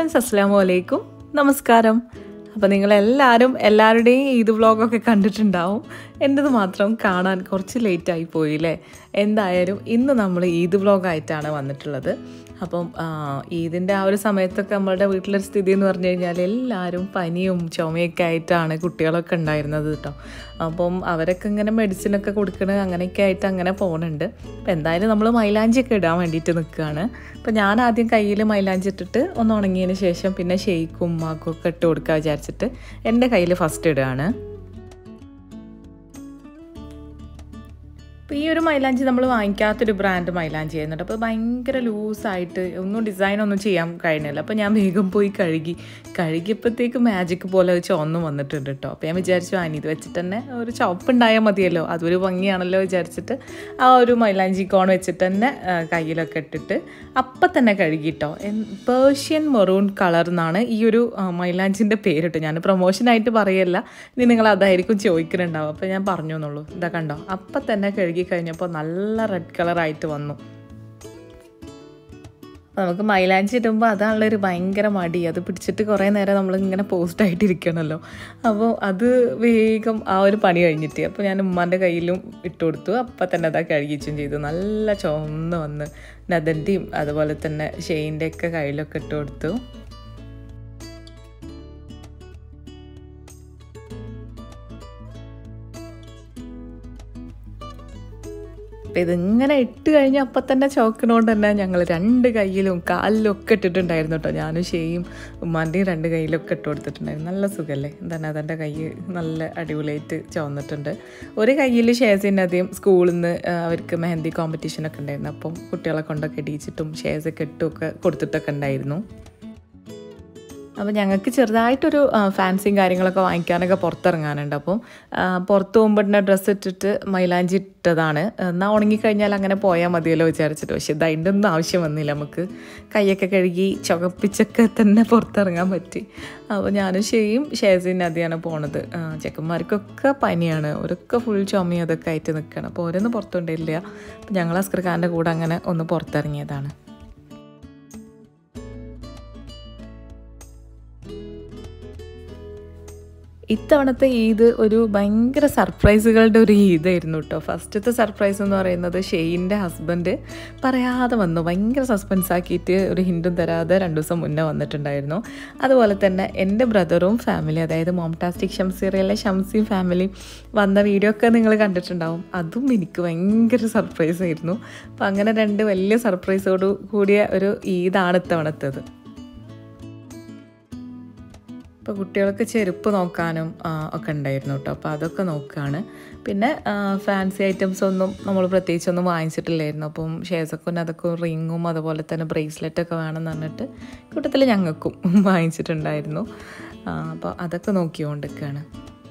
Friends അസ്സാം വലൈക്കും നമസ്കാരം അപ്പോൾ നിങ്ങളെല്ലാവരും എല്ലാവരുടെയും ഈദ് വ്ളോഗൊക്കെ കണ്ടിട്ടുണ്ടാവും എൻ്റെത് മാത്രം കാണാൻ കുറച്ച് ലേറ്റായി പോയില്ലേ എന്തായാലും ഇന്ന് നമ്മൾ ഈദ് വ്ളോഗായിട്ടാണ് വന്നിട്ടുള്ളത് അപ്പം ആ, ഈദിൻ്റെ ആ ഒരു സമയത്തൊക്കെ നമ്മളുടെ വീട്ടിലൊരു സ്ഥിതി എന്ന് പറഞ്ഞു കഴിഞ്ഞാൽ എല്ലാവരും പനിയും ചുമയൊക്കെ ആയിട്ടാണ് കുട്ടികളൊക്കെ ഉണ്ടായിരുന്നത് കേട്ടോ അപ്പം അവരൊക്കെ ഇങ്ങനെ മെഡിസിനൊക്കെ കൊടുക്കണ അങ്ങനെയൊക്കെ ആയിട്ട് അങ്ങനെ പോകുന്നുണ്ട് അപ്പം എന്തായാലും നമ്മൾ മൈലാഞ്ചിയൊക്കെ ഇടാൻ വേണ്ടിയിട്ട് നിൽക്കുകയാണ് അപ്പം ഞാൻ ആദ്യം കയ്യിൽ മൈലാഞ്ചി ഇട്ടിട്ട് ഒന്ന് ഉണങ്ങിയതിന് ശേഷം പിന്നെ ഷെയ്ക്കും ഉമ്മാക്കും ഒക്കെ ഇട്ട് കൊടുക്കുക വിചാരിച്ചിട്ട് എൻ്റെ കയ്യിൽ ഫസ്റ്റ് ഇടുകയാണ് അപ്പോൾ ഈ ഒരു മൈലാഞ്ചി നമ്മൾ വാങ്ങിക്കാത്തൊരു ബ്രാൻഡ് മൈലാഞ്ചി ആയിരുന്നുണ്ട് അപ്പോൾ ഭയങ്കര ലൂസായിട്ട് ഒന്നും ഡിസൈൻ ഒന്നും ചെയ്യാൻ കഴിഞ്ഞില്ല അപ്പോൾ ഞാൻ വേഗം പോയി കഴുകി കഴുകിയപ്പോഴത്തേക്ക് മാജിക് പോലെ അത് ചുവന്ന് വന്നിട്ടുണ്ട് കേട്ടോ അപ്പോൾ ഞാൻ വിചാരിച്ചു ആ ഇനി ഇത് വെച്ചിട്ട് തന്നെ ഒരു ചുവപ്പുണ്ടായാൽ മതിയല്ലോ അതൊരു ഭംഗിയാണല്ലോ വിചാരിച്ചിട്ട് ആ ഒരു മൈലാഞ്ചി കോൺ വെച്ചിട്ട് തന്നെ ആ, കയ്യിലൊക്കെ ഇട്ടിട്ട് അപ്പം തന്നെ കഴുകിട്ടോ പേർഷ്യൻ മെറൂൺ കളർ എന്നാണ് ഈ ഒരു ആ, മൈലാഞ്ചിൻ്റെ പേരിട്ട് ഞാൻ പ്രൊമോഷനായിട്ട് പറയല്ല ഇനി നിങ്ങൾ അതായിരിക്കും ചോദിക്കുന്നുണ്ടാവും അപ്പോൾ ഞാൻ പറഞ്ഞു എന്നുള്ളൂ ഇതാ കണ്ടോ അപ്പം തന്നെ കഴുകി കഴിഞ്ഞപ്പോൾ നല്ല റെഡ് കളറായിട്ട് വന്നു അപ്പോൾ നമുക്ക് മൈലാഞ്ചി ഇടുമ്പോൾ അതാണുള്ളൊരു ഭയങ്കര മടി അത് പിടിച്ചിട്ട് കുറേ നേരം നമ്മൾ ഇങ്ങനെ പോസ്റ്റായിട്ട് ഇരിക്കണമല്ലോ അപ്പോൾ അത് വേഗം ആ ഒരു പണി കഴിഞ്ഞിട്ട് അപ്പോൾ ഞാൻ ഉമ്മാൻ്റെ കയ്യിലും ഇട്ട് കൊടുത്തു അപ്പം തന്നെ അതാ കഴുകിച്ചും ചെയ്തു നല്ല ചുവന്ന് വന്ന് നദൻ്റെയും അതുപോലെ തന്നെ ഷെയിൻ്റെ ഒക്കെ കയ്യിലൊക്കെ ഇട്ട് കൊടുത്തു അപ്പം ഇതിങ്ങനെ ഇട്ട് കഴിഞ്ഞാൽ അപ്പം തന്നെ ചോക്കിനോണ്ട് തന്നെ ഞങ്ങൾ രണ്ട് കയ്യിലും കാലിലും ഒക്കെ ഇട്ടിട്ടുണ്ടായിരുന്നു കേട്ടോ ഞാനും ഷെയും ഉമ്മാൻ്റെയും രണ്ട് കയ്യിലൊക്കെ ഇട്ട് കൊടുത്തിട്ടുണ്ടായിരുന്നു നല്ല സുഖമല്ലേ എന്താണ് അതെൻ്റെ കൈ നല്ല അടിപൊളിയായിട്ട് ചുവന്നിട്ടുണ്ട് ഒരു കയ്യിൽ ഷേസിൻ്റെ അധികം സ്കൂളിൽ നിന്ന് അവർക്ക് മെഹന്തി കോമ്പറ്റീഷനൊക്കെ ഉണ്ടായിരുന്നു അപ്പം കുട്ടികളെ കൊണ്ടൊക്കെ ഇടിച്ചിട്ടും ഷേസൊക്കെ ഇട്ടുമൊക്കെ കൊടുത്തിട്ടൊക്കെ ഉണ്ടായിരുന്നു അപ്പോൾ ഞങ്ങൾക്ക് ചെറുതായിട്ടൊരു ആ, ഫാൻസിയും കാര്യങ്ങളൊക്കെ വാങ്ങിക്കാനൊക്കെ പുറത്തിറങ്ങാനുണ്ട് അപ്പം ആ, പുറത്ത് പോകുമ്പോൾ തന്നെ ഡ്രസ്സ് ഇട്ടിട്ട് മൈലാഞ്ചി ഇട്ടതാണ് എന്നാൽ ഉണങ്ങിക്കഴിഞ്ഞാൽ അങ്ങനെ പോയാൽ മതിയല്ലോ വിചാരിച്ചിട്ട് പക്ഷേ ഇത് അതിൻ്റെ ഒന്നും ആവശ്യം വന്നില്ല നമുക്ക് കൈയൊക്കെ കഴുകി ചുവപ്പിച്ചൊക്കെ തന്നെ പുറത്തിറങ്ങാൻ പറ്റി അപ്പോൾ ഞാനും ഷെയും ഷേസിന് അതിയാണ് പോണത് ആ, ചെക്കന്മാർക്കൊക്കെ പനിയാണ് അവരൊക്കെ ഫുൾ ചുമയും അതൊക്കെ ആയിട്ട് നിൽക്കണം അപ്പോൾ ഓരോന്നും പുറത്തുകൊണ്ടില്ല അപ്പോൾ ഞങ്ങൾ അസ്കർഖാൻ്റെ കൂടെ അങ്ങനെ ഒന്ന് പുറത്തിറങ്ങിയതാണ് ഇത്തവണത്തെ ഈദ് ഒരു ഭയങ്കര സർപ്രൈസുകളുടെ ഒരു ഈദായിരുന്നു കേട്ടോ ഫസ്റ്റത്തെ സർപ്രൈസ് എന്ന് പറയുന്നത് ഷെയ്ൻ്റെ ഹസ്ബൻഡ് പറയാതെ വന്നു ഭയങ്കര സസ്പെൻസ് ആക്കിയിട്ട് ഒരു ഹിൻഡും തരാതെ രണ്ട് ദിവസം മുന്നേ വന്നിട്ടുണ്ടായിരുന്നു അതുപോലെ തന്നെ എൻ്റെ ബ്രദറും ഫാമിലി അതായത് മോംടാസ്റ്റിക് ഷംസീറിയയിലെ ഷംസിയും ഫാമിലിയും വന്ന വീഡിയോ ഒക്കെ നിങ്ങൾ കണ്ടിട്ടുണ്ടാവും അതും എനിക്ക് ഭയങ്കര സർപ്രൈസ് ആയിരുന്നു അപ്പം അങ്ങനെ രണ്ട് വലിയ സർപ്രൈസോട് കൂടിയ ഒരു ഈദാണ് ഇത്തവണത്തേത് ഇപ്പോൾ കുട്ടികൾക്ക് ചെരുപ്പ് നോക്കാനും ആ, ഒക്കെ ഉണ്ടായിരുന്നു കേട്ടോ അപ്പോൾ അതൊക്കെ നോക്കുകയാണ് പിന്നെ ഫാൻസി ഐറ്റംസ് ഒന്നും നമ്മൾ പ്രത്യേകിച്ചൊന്നും വാങ്ങിച്ചിട്ടില്ലായിരുന്നു അപ്പം ഷേസക്കും അതൊക്കെ റിങ്ങും അതുപോലെ തന്നെ ബ്രേസ്ലെറ്റൊക്കെ വേണമെന്ന് പറഞ്ഞിട്ട് കൂട്ടത്തിൽ ഞങ്ങൾക്കും വാങ്ങിച്ചിട്ടുണ്ടായിരുന്നു ആ, അപ്പോൾ അതൊക്കെ നോക്കിക്കൊണ്ടിരിക്കുകയാണ്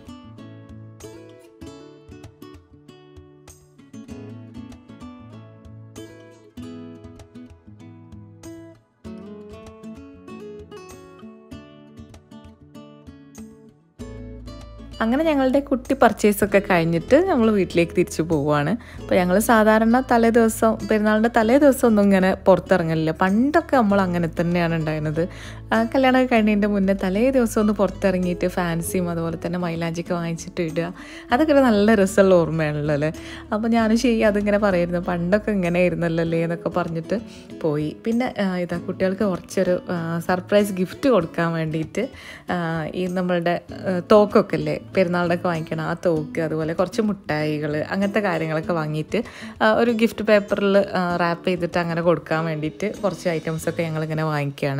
അങ്ങനെ ഞങ്ങളുടെ കുട്ടി പർച്ചേസ് ഒക്കെ കഴിഞ്ഞിട്ട് നമ്മൾ വീട്ടിലേക്ക് തിരിച്ചു പോവുകയാണ് അപ്പോൾ ഞങ്ങൾ സാധാരണ തലേ ദിവസം പെരുന്നാളിൻ്റെ തലേ ദിവസം ഒന്നും ഇങ്ങനെ പുറത്തിറങ്ങലില്ല പണ്ടൊക്കെ നമ്മൾ അങ്ങനെ തന്നെയാണ് ഉണ്ടായിരുന്നത് ആ, കല്യാണമൊക്കെ കഴിഞ്ഞതിൻ്റെ മുന്നേ തലേ ദിവസം ഒന്ന് പുറത്തിറങ്ങിയിട്ട് ഫാൻസിയും അതുപോലെ തന്നെ മൈലാഞ്ചിയൊക്കെ വാങ്ങിച്ചിട്ട് ഇടുക അതൊക്കെ ഒരു നല്ല രസമുള്ള ഓർമ്മയാണല്ലോ അല്ലേ അപ്പോൾ ഞാനും ശരി അതിങ്ങനെ പറയായിരുന്നു പണ്ടൊക്കെ ഇങ്ങനെ ആയിരുന്നല്ലോ അല്ലേ എന്നൊക്കെ പറഞ്ഞിട്ട് പോയി പിന്നെ ആ, ഇതാ കുട്ടികൾക്ക് കുറച്ചൊരു സർപ്രൈസ് ഗിഫ്റ്റ് കൊടുക്കാൻ വേണ്ടിയിട്ട് ആ, ഈ നമ്മളുടെ ആ, തോക്കൊക്കെ അല്ലേ പെരുന്നാളിൻ്റെ ഒക്കെ വാങ്ങിക്കണം ആ തോക്ക് അതുപോലെ കുറച്ച് മുട്ടായികൾ അങ്ങനത്തെ കാര്യങ്ങളൊക്കെ വാങ്ങിയിട്ട് ആ, ഒരു ഗിഫ്റ്റ് പേപ്പറിൽ റാപ്പ് ചെയ്തിട്ട് അങ്ങനെ കൊടുക്കാൻ വേണ്ടിയിട്ട് കുറച്ച് ഐറ്റംസൊക്കെ ഞങ്ങളിങ്ങനെ വാങ്ങിക്കുകയാണ്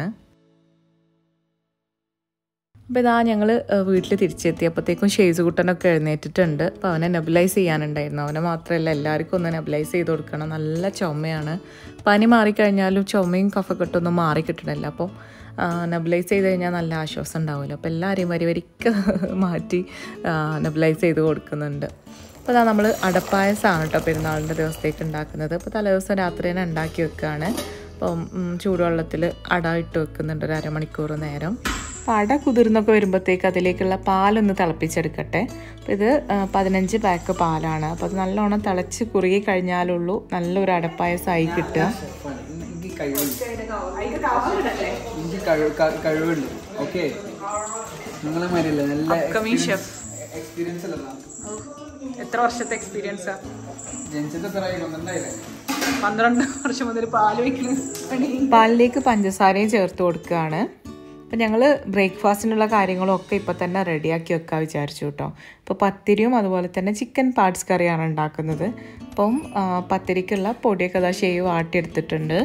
അപ്പോൾ ഇതാ ഞങ്ങൾ വീട്ടിൽ തിരിച്ചെത്തിയപ്പോഴത്തേക്കും ഷെയ്സ് കുട്ടനൊക്കെ എഴുന്നേറ്റിട്ടുണ്ട് അപ്പോൾ അവനെ നെബിലൈസ് ചെയ്യാനുണ്ടായിരുന്നു അവനെ മാത്രമല്ല എല്ലാവർക്കും ഒന്ന് നെബിലൈസ് ചെയ്ത് കൊടുക്കണം നല്ല ചുമയാണ് പനി മാറിക്കഴിഞ്ഞാലും ചുമയും കഫക്കെട്ടൊന്നും മാറി കിട്ടണില്ല അപ്പോൾ നെബിലൈസ് ചെയ്ത് കഴിഞ്ഞാൽ നല്ല ആശ്വാസം ഉണ്ടാവുമല്ലോ അപ്പോൾ എല്ലാവരെയും വരി വരിക്ക് മാറ്റി നെബിലൈസ് ചെയ്ത് കൊടുക്കുന്നുണ്ട് അപ്പോൾ അതാ നമ്മൾ അടപ്പായസമാണ് കേട്ടോ പെരുന്നാളിൻ്റെ ദിവസത്തേക്ക് ഉണ്ടാക്കുന്നത് അപ്പോൾ തലേദിവസം രാത്രി തന്നെ ഉണ്ടാക്കി വെക്കുകയാണ് അപ്പം ഉം, ചൂടുവെള്ളത്തിൽ അട ഇട്ട് വെക്കുന്നുണ്ട് ഒരു അരമണിക്കൂർ നേരം അപ്പോൾ അട കുതിർന്നൊക്കെ വരുമ്പോഴത്തേക്ക് അതിലേക്കുള്ള പാലൊന്ന് തിളപ്പിച്ചെടുക്കട്ടെ അപ്പോൾ ഇത് ആ, പതിനഞ്ച് പാക്ക് പാലാണ് അപ്പോൾ അത് നല്ലോണം തിളച്ച് കുറുകി കഴിഞ്ഞാലുള്ളൂ നല്ലൊരു അടപ്പായസമായി കിട്ടുക എനിക്ക് കഴിവില്ല എനിക്ക് കഴിവ് ക- കഴിവുണ്ട് ഓക്കെ നിങ്ങളെ മാതിരിയല്ല നല്ല Upcoming chef. എക്സ്പീരിയൻസ് അല്ല എത്ര വർഷത്തെ എക്സ്പീരിയൻസാ ജനിച്ചത് എത്ര ആയി പന്ത്രണ്ടായില്ലേ പന്ത്രണ്ട് വർഷം മുതൽ പാല് വയ്ക്കുന്ന പാലിലേക്ക് പഞ്ചസാരയും ചേർത്ത് കൊടുക്കുകയാണ് അപ്പം ഞങ്ങൾ ബ്രേക്ക്ഫാസ്റ്റിനുള്ള കാര്യങ്ങളും ഒക്കെ ഇപ്പം തന്നെ റെഡിയാക്കി വെക്കാൻ വിചാരിച്ചു കേട്ടോ ഇപ്പോൾ പത്തിരിയും അതുപോലെ തന്നെ ചിക്കൻ പാർട്സ് കറിയാണ് ഉണ്ടാക്കുന്നത് അപ്പം ആ, പത്തിരിക്കുള്ള പൊടിയൊക്കെ അതാ ഷെയ്വ് ആട്ടിയെടുത്തിട്ടുണ്ട്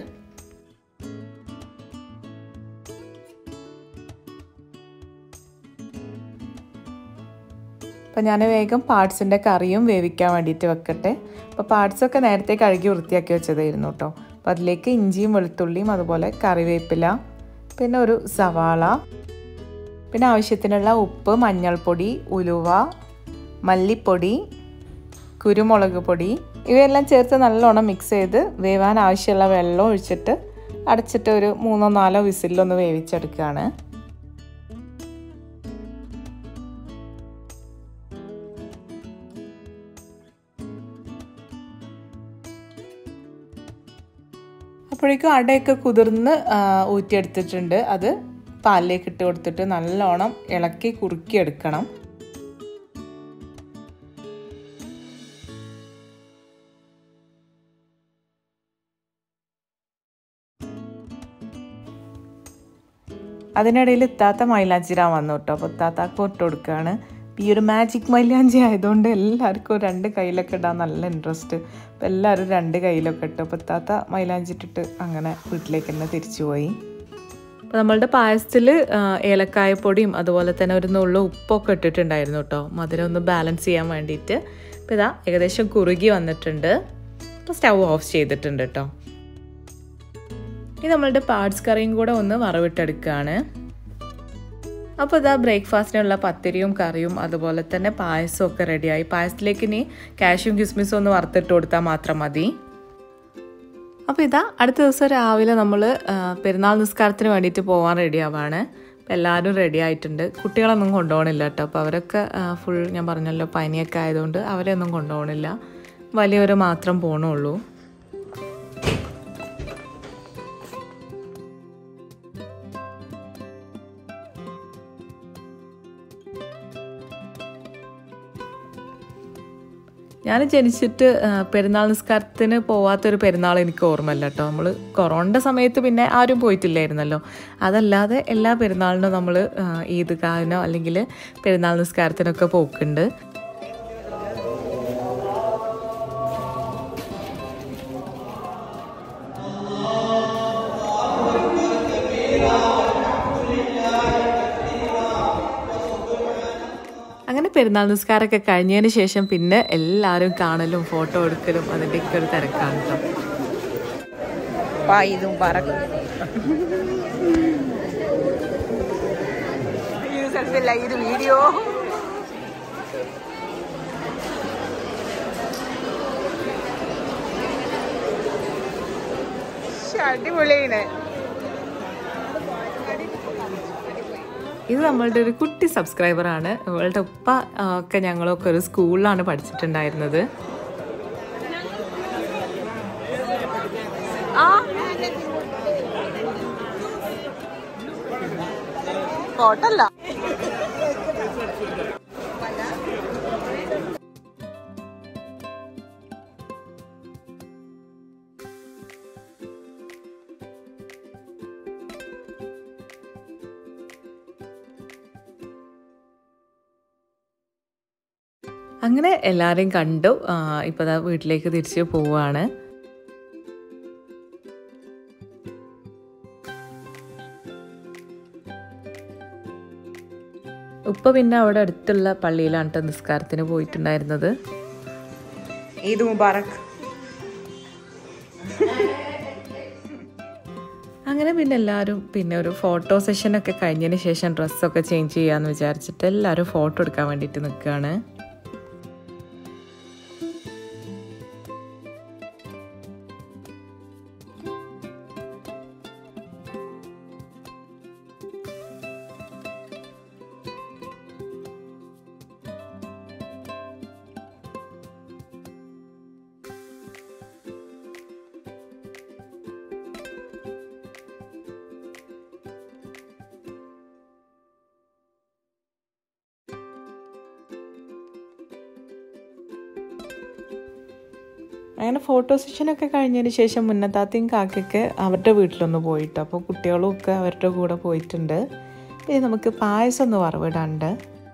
അപ്പം ഞാൻ വേഗം പാർട്സിൻ്റെ കറിയും വേവിക്കാൻ വേണ്ടിയിട്ട് വെക്കട്ടെ അപ്പോൾ പാർട്സൊക്കെ നേരത്തെ കഴുകി വൃത്തിയാക്കി വെച്ചതായിരുന്നു കേട്ടോ അപ്പോൾ അതിലേക്ക് ഇഞ്ചിയും വെളുത്തുള്ളിയും അതുപോലെ കറിവേപ്പില പിന്നെ ഒരു സവാള പിന്നെ ആവശ്യത്തിനുള്ള ഉപ്പ് മഞ്ഞൾപ്പൊടി ഉലുവ മല്ലിപ്പൊടി കുരുമുളക് പൊടി ഇവയെല്ലാം ചേർത്ത് നല്ലോണം മിക്സ് ചെയ്ത് വേവാൻ ആവശ്യമുള്ള വെള്ളം ഒഴിച്ചിട്ട് അടച്ചിട്ട് ഒരു മൂന്നോ നാലോ വിസിലൊന്ന് വേവിച്ചെടുക്കുകയാണ് അപ്പോഴേക്കും അടയൊക്കെ കുതിർന്ന് ആ, ഊറ്റിയെടുത്തിട്ടുണ്ട് അത് പാലിലേക്ക് ഇട്ട് കൊടുത്തിട്ട് നല്ലോണം ഇളക്കി കുറുക്കിയെടുക്കണം അതിനിടയിൽ ഇത്താത്ത മൈലാഞ്ചിരാൻ വന്നു കേട്ടോ അപ്പോൾ ഇത്താത്താക്ക് ഇട്ട് കൊടുക്കുകയാണ് ഈ ഒരു മാജിക് മൈലാഞ്ചി ആയതുകൊണ്ട് എല്ലാവർക്കും രണ്ട് കയ്യിലൊക്കെ ഇടാൻ നല്ല ഇൻട്രസ്റ്റ് അപ്പോൾ എല്ലാവരും രണ്ട് കയ്യിലൊക്കെ ഇട്ടു അപ്പോൾ ഇത്താത്ത മൈലാഞ്ചി ഇട്ടിട്ട് അങ്ങനെ വീട്ടിലേക്ക് തന്നെ തിരിച്ചു പോയി അപ്പോൾ നമ്മളുടെ പായസത്തിൽ ഏലക്കായപ്പൊടിയും അതുപോലെ തന്നെ ഒരു നുള്ളു ഉപ്പൊക്കെ ഇട്ടിട്ടുണ്ടായിരുന്നു കേട്ടോ മധുരം ഒന്ന് ബാലൻസ് ചെയ്യാൻ വേണ്ടിയിട്ട് അപ്പോൾ ഇതാ ഏകദേശം കുറുകി വന്നിട്ടുണ്ട് അപ്പോൾ സ്റ്റൗ ഓഫ് ചെയ്തിട്ടുണ്ട് കേട്ടോ ഇനി നമ്മളുടെ പാർട്സ് കറിയും കൂടെ ഒന്ന് വറവിട്ടെടുക്കുകയാണ് അപ്പോൾ ഇതാ ബ്രേക്ക്ഫാസ്റ്റിനുള്ള പത്തിരിയും കറിയും അതുപോലെ തന്നെ പായസവും ഒക്കെ റെഡിയായി പായസത്തിലേക്ക് ഇനി കാഷ്യും കിസ്മിസും ഒന്ന് വറുത്തിട്ട് കൊടുത്താൽ മാത്രം മതി അപ്പോൾ ഇതാ അടുത്ത ദിവസം രാവിലെ നമ്മൾ പെരുന്നാൾ നിസ്കാരത്തിന് വേണ്ടിയിട്ട് പോകാൻ റെഡി ആവാണ് അപ്പോൾ എല്ലാവരും റെഡി ആയിട്ടുണ്ട് കുട്ടികളൊന്നും കൊണ്ടുപോകണില്ല കേട്ടോ അപ്പോൾ അവരൊക്കെ ഫുൾ ഞാൻ പറഞ്ഞല്ലോ പനിയൊക്കെ ആയതുകൊണ്ട് അവരെയൊന്നും കൊണ്ടുപോകണില്ല വലിയവർ മാത്രം പോകണുള്ളൂ ഞാൻ ജനിച്ചിട്ട് ആ, പെരുന്നാൾ നിസ്കാരത്തിന് പോവാത്തൊരു പെരുന്നാൾ എനിക്ക് ഓർമ്മയില്ല കേട്ടോ നമ്മൾ കൊറോണയുടെ സമയത്ത് പിന്നെ ആരും പോയിട്ടില്ലായിരുന്നല്ലോ അതല്ലാതെ എല്ലാ പെരുന്നാളിനും നമ്മൾ ഈദ്ഗാഹിനോ അല്ലെങ്കിൽ പെരുന്നാൾ നിസ്കാരത്തിനൊക്കെ പോക്കുണ്ട് അങ്ങനെ പെരുന്നാൾ നിസ്കാരമൊക്കെ കഴിഞ്ഞതിന് ശേഷം പിന്നെ എല്ലാവരും കാണലും ഫോട്ടോ എടുക്കലും അതിൻ്റെയൊക്കെ ഒരു തിരക്കാണ് കേട്ടോ ഇതും പറക്കും ഇത് സെൽഫി അല്ല ഇത് വീഡിയോ അടിപൊളിയാണ് ഇത് നമ്മളുടെ ഒരു കുട്ടി സബ്സ്ക്രൈബറാണ് അവളുടെ ഉപ്പ ആ, ഒക്കെ ഞങ്ങളൊക്കെ ഒരു സ്കൂളിലാണ് പഠിച്ചിട്ടുണ്ടായിരുന്നത് ഫോട്ടല്ല അങ്ങനെ എല്ലാവരെയും കണ്ടു ആ, ഇപ്പൊ ദാ വീട്ടിലേക്ക് തിരിച്ച് പോവാണ് ഉപ്പ പിന്നെ അവിടെ അടുത്തുള്ള പള്ളിയിലാണ് ട്ടോ നിസ്കാരത്തിന് പോയിട്ടുണ്ടായിരുന്നത് ഈദ് മുബാറക് അങ്ങനെ പിന്നെ എല്ലാവരും പിന്നെ ഒരു ഫോട്ടോ സെഷനൊക്കെ കഴിഞ്ഞതിന് ശേഷം ഡ്രസ്സൊക്കെ ചേഞ്ച് ചെയ്യാമെന്ന് വിചാരിച്ചിട്ട് എല്ലാവരും ഫോട്ടോ എടുക്കാൻ വേണ്ടിയിട്ട് നിൽക്കുകയാണ് അങ്ങനെ ഫോട്ടോ സെഷനൊക്കെ കഴിഞ്ഞതിന് ശേഷം മുന്നത്താത്തയും കാക്കൊക്കെ അവരുടെ വീട്ടിലൊന്ന് പോയിട്ട് അപ്പോൾ കുട്ടികളും ഒക്കെ അവരുടെ കൂടെ പോയിട്ടുണ്ട് ഇനി നമുക്ക് പായസം ഒന്ന് വറവിടാണ്ട്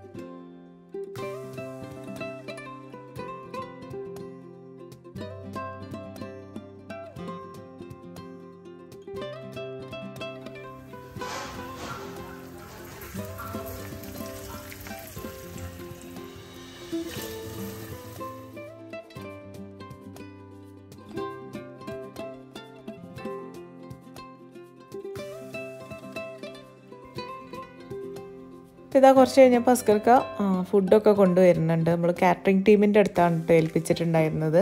അപ്പോൾ ഇതാ കുറച്ച് കഴിഞ്ഞപ്പോൾ അസ്കർക്ക് ഫുഡൊക്കെ കൊണ്ടുവരുന്നുണ്ട് നമ്മൾ കാറ്ററിംഗ് ടീമിൻ്റെ അടുത്താണ് കേട്ടോ ഏൽപ്പിച്ചിട്ടുണ്ടായിരുന്നത്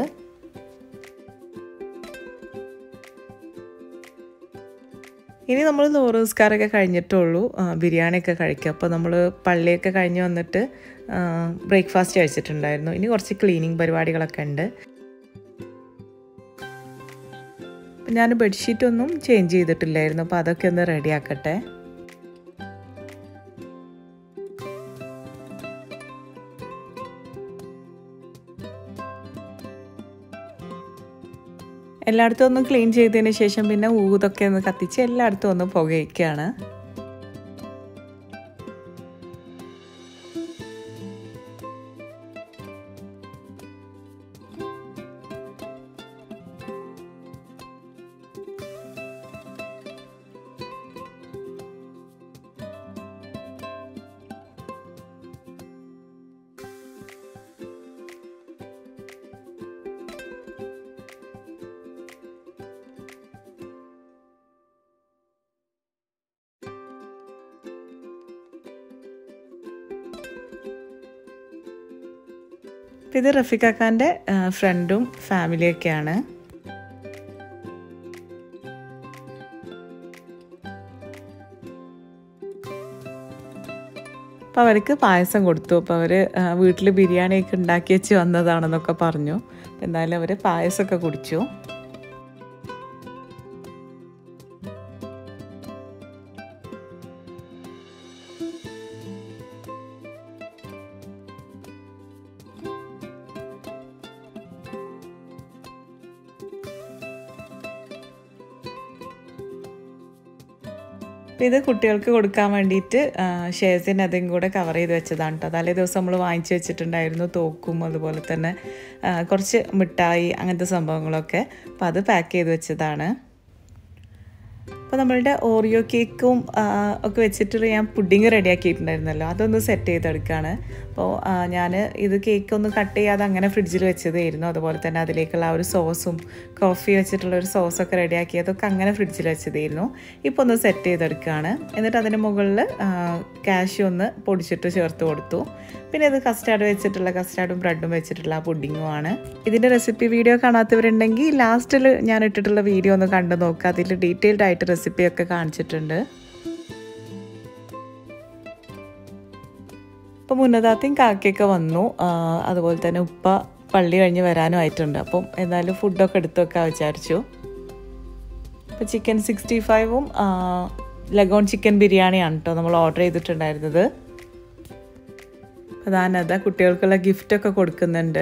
ഇനി നമ്മൾ നോറ് നിസ്കാരമൊക്കെ കഴിഞ്ഞിട്ടുള്ളൂ ബിരിയാണിയൊക്കെ കഴിക്കുക അപ്പോൾ നമ്മൾ പള്ളിയൊക്കെ കഴിഞ്ഞ് വന്നിട്ട് ബ്രേക്ക്ഫാസ്റ്റ് കഴിച്ചിട്ടുണ്ടായിരുന്നു ഇനി കുറച്ച് ക്ലീനിങ് പരിപാടികളൊക്കെ ഉണ്ട് ഞാൻ ബെഡ്ഷീറ്റ് ഒന്നും ചേഞ്ച് ചെയ്തിട്ടില്ലായിരുന്നു അപ്പോൾ അതൊക്കെ ഒന്ന് റെഡിയാക്കട്ടെ എല്ലായിടത്തും ഒന്ന് ക്ലീൻ ചെയ്തതിന് ശേഷം പിന്നെ ഊതൊക്കെ ഒന്ന് കത്തിച്ച് എല്ലായിടത്തും ഒന്ന് പുകയ്ക്കുകയാണ് ഇത് റഫീഖാക്കാൻ്റെ ഫ്രണ്ടും ഫാമിലിയൊക്കെയാണ് അപ്പോൾ അവർക്ക് പായസം കൊടുത്തു അപ്പോൾ അവർ വീട്ടിൽ ബിരിയാണിയൊക്കെ ഉണ്ടാക്കി വെച്ച് വന്നതാണെന്നൊക്കെ പറഞ്ഞു എന്തായാലും അവർ പായസമൊക്കെ കുടിച്ചു ഇത് കുട്ടികൾക്ക് കൊടുക്കാൻ വേണ്ടിയിട്ട് ഷെയർസിന് അതും കൂടെ കവർ ചെയ്ത് വെച്ചതാണ് കേട്ടോ തലേ ദിവസം നമ്മൾ വാങ്ങിച്ചു വെച്ചിട്ടുണ്ടായിരുന്നു തോക്കും അതുപോലെ തന്നെ കുറച്ച് മിഠായി അങ്ങനത്തെ സംഭവങ്ങളൊക്കെ അപ്പോൾ അത് പാക്ക് ചെയ്ത് വെച്ചതാണ് അപ്പോൾ നമ്മളുടെ ഓറിയോ കേക്കും ഒക്കെ വെച്ചിട്ട് ഞാൻ പുഡിങ് റെഡിയാക്കിയിട്ടുണ്ടായിരുന്നല്ലോ അതൊന്ന് സെറ്റ് ചെയ്തെടുക്കുകയാണ് അപ്പോൾ ഞാൻ ഇത് കേക്ക് ഒന്ന് കട്ട് ചെയ്യാതെ അങ്ങനെ ഫ്രിഡ്ജിൽ വെച്ചതായിരുന്നു അതുപോലെ തന്നെ അതിലേക്കുള്ള ആ ഒരു സോസും കോഫി വെച്ചിട്ടുള്ള ഒരു സോസൊക്കെ റെഡിയാക്കിയതൊക്കെ അങ്ങനെ ഫ്രിഡ്ജിൽ വെച്ചതായിരുന്നു ഇപ്പോൾ ഒന്ന് സെറ്റ് ചെയ്തെടുക്കുകയാണ് എന്നിട്ട് അതിന് മുകളിൽ കാഷ്യൂ ഒന്ന് പൊടിച്ചിട്ട് ചേർത്ത് കൊടുത്തു പിന്നെ ഇത് കസ്റ്റാർഡ് വെച്ചിട്ടുള്ള കസ്റ്റാർഡും ബ്രെഡും വെച്ചിട്ടുള്ള ആ പുഡിങ്ങുമാണ് ഇതിൻ്റെ റെസിപ്പി വീഡിയോ കാണാത്തവരുണ്ടെങ്കിൽ ലാസ്റ്റിൽ ഞാൻ ഇട്ടിട്ടുള്ള വീഡിയോ ഒന്ന് കണ്ടു നോക്കുക അതിൽ ഡീറ്റെയിൽഡ് ആയിട്ട് റെസിപ്പിയൊക്കെ കാണിച്ചിട്ടുണ്ട് ഇപ്പോൾ മുന്നതാത്തെയും കാക്കയൊക്കെ വന്നു അതുപോലെ തന്നെ ഉപ്പ പള്ളി കഴിഞ്ഞ് വരാനും ആയിട്ടുണ്ട് അപ്പം എന്തായാലും ഫുഡൊക്കെ എടുത്തു വെക്കാൻ വിചാരിച്ചു ഇപ്പോൾ ചിക്കൻ സിക്സ്റ്റി ഫൈവും ലഗോൺ ചിക്കൻ ബിരിയാണിയാണ് കേട്ടോ നമ്മൾ ഓർഡർ ചെയ്തിട്ടുണ്ടായിരുന്നത് പ്രധാനത കുട്ടികൾക്കുള്ള ഗിഫ്റ്റൊക്കെ കൊടുക്കുന്നുണ്ട്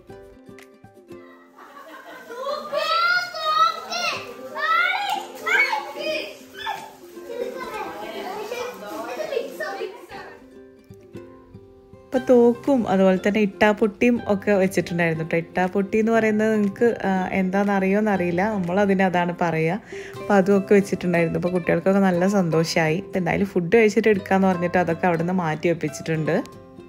ഇപ്പോൾ തോക്കും അതുപോലെ തന്നെ ഇട്ടാപ്പൊട്ടിയും ഒക്കെ വെച്ചിട്ടുണ്ടായിരുന്നു കേട്ടോ ഇട്ടാപ്പൊട്ടി എന്ന് പറയുന്നത് നിങ്ങൾക്ക് എന്താണെന്ന് അറിയുമോ അറിയില്ല നമ്മൾ അതിന് അതാണ് പറയുക അപ്പോൾ അതുമൊക്കെ വെച്ചിട്ടുണ്ടായിരുന്നു അപ്പോൾ കുട്ടികൾക്കൊക്കെ നല്ല സന്തോഷമായി എന്തായാലും ഫുഡ് കഴിച്ചിട്ട് എടുക്കാമെന്ന് പറഞ്ഞിട്ട് അതൊക്കെ അവിടെ നിന്ന് മാറ്റി വെപ്പിച്ചിട്ടുണ്ട്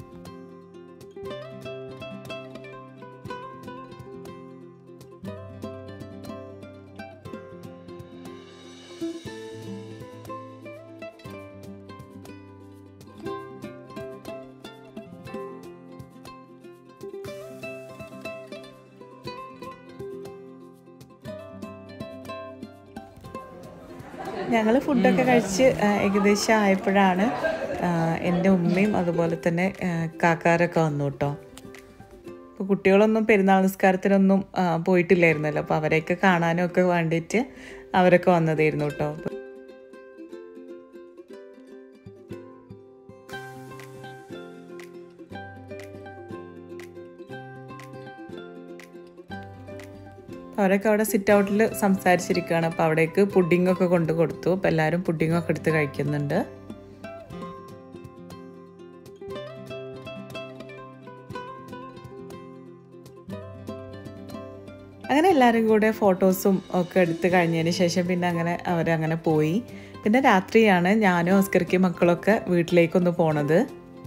ഞങ്ങൾ ഫുഡൊക്കെ കഴിച്ച് ഏകദേശം ആയപ്പോഴാണ് എൻ്റെ ഉമ്മയും അതുപോലെ തന്നെ കാക്കാരൊക്കെ വന്നു കേട്ടോ അപ്പോൾ കുട്ടികളൊന്നും പെരുന്നാൾ നിസ്കാരത്തിനൊന്നും പോയിട്ടില്ലായിരുന്നല്ലോ അപ്പോൾ അവരെയൊക്കെ കാണാനും ഒക്കെ വേണ്ടിയിട്ട് അവരൊക്കെ വന്നതായിരുന്നു കേട്ടോ അവരൊക്കെ അവിടെ സിറ്റ് ഔട്ടിൽ സംസാരിച്ചിരിക്കുകയാണ് അപ്പോൾ അവിടേക്ക് പുഡിങ്ങൊക്കെ കൊണ്ട് കൊടുത്തു അപ്പോൾ എല്ലാവരും പുഡിങ്ങൊക്കെ എടുത്ത് കഴിക്കുന്നുണ്ട് അങ്ങനെ എല്ലാവരും കൂടെ ഫോട്ടോസും ഒക്കെ എടുത്ത് കഴിഞ്ഞതിന് ശേഷം പിന്നെ അങ്ങനെ അവരങ്ങനെ പോയി പിന്നെ രാത്രിയാണ് ഞാനും ഓസ്കറിക്കും മക്കളൊക്കെ വീട്ടിലേക്കൊന്ന് പോണത്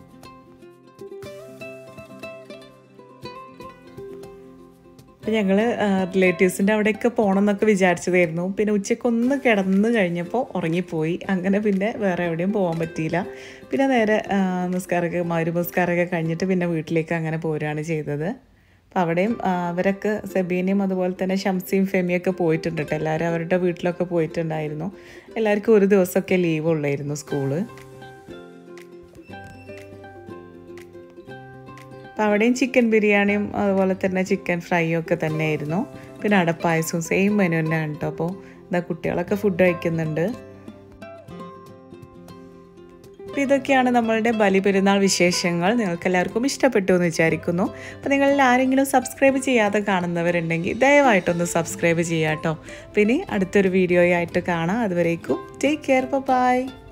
അപ്പം ഞങ്ങൾ റിലേറ്റീവ്സിൻ്റെ അവിടെയൊക്കെ പോകണം എന്നൊക്കെ വിചാരിച്ചതായിരുന്നു പിന്നെ ഉച്ചയ്ക്കൊന്ന് കിടന്ന് കഴിഞ്ഞപ്പോൾ ഉറങ്ങിപ്പോയി അങ്ങനെ പിന്നെ വേറെ എവിടെയും പോകാൻ പറ്റിയില്ല പിന്നെ നേരെ ആ, നിസ്കാരമൊക്കെ മരു നിസ്കാരമൊക്കെ കഴിഞ്ഞിട്ട് പിന്നെ വീട്ടിലേക്ക് അങ്ങനെ പോരുകയാണ് ചെയ്തത് അപ്പോൾ അവിടെയും ആ, അവരൊക്കെ സെബീനയും അതുപോലെ തന്നെ ഷംസിയും ഫെമിയൊക്കെ പോയിട്ടുണ്ട് കേട്ടോ എല്ലാവരും അവരുടെ വീട്ടിലൊക്കെ പോയിട്ടുണ്ടായിരുന്നു എല്ലാവർക്കും ഒരു ദിവസമൊക്കെ ലീവ് ഉള്ളായിരുന്നു സ്കൂള് അപ്പോൾ അവിടെയും ചിക്കൻ ബിരിയാണിയും അതുപോലെ തന്നെ ചിക്കൻ ഫ്രൈയും ഒക്കെ തന്നെയായിരുന്നു പിന്നെ അടപ്പായസവും സെയിം മെനു തന്നെയാണ് കേട്ടോ അപ്പോൾ എന്താ കുട്ടികളൊക്കെ ഫുഡ് കഴിക്കുന്നുണ്ട് അപ്പോൾ ഇതൊക്കെയാണ് നമ്മളുടെ ബലിപെരുന്നാൾ വിശേഷങ്ങൾ നിങ്ങൾക്ക് എല്ലാവർക്കും ഇഷ്ടപ്പെട്ടു എന്ന് വിചാരിക്കുന്നു അപ്പോൾ നിങ്ങളിൽ ആരെങ്കിലും സബ്സ്ക്രൈബ് ചെയ്യാതെ കാണുന്നവരുണ്ടെങ്കിൽ ദയവായിട്ടൊന്ന് സബ്സ്ക്രൈബ് ചെയ്യാം കേട്ടോ പിന്നെ അടുത്തൊരു വീഡിയോയായിട്ട് കാണാം അതുവരേക്കും ടേക്ക് കെയർ ബൈ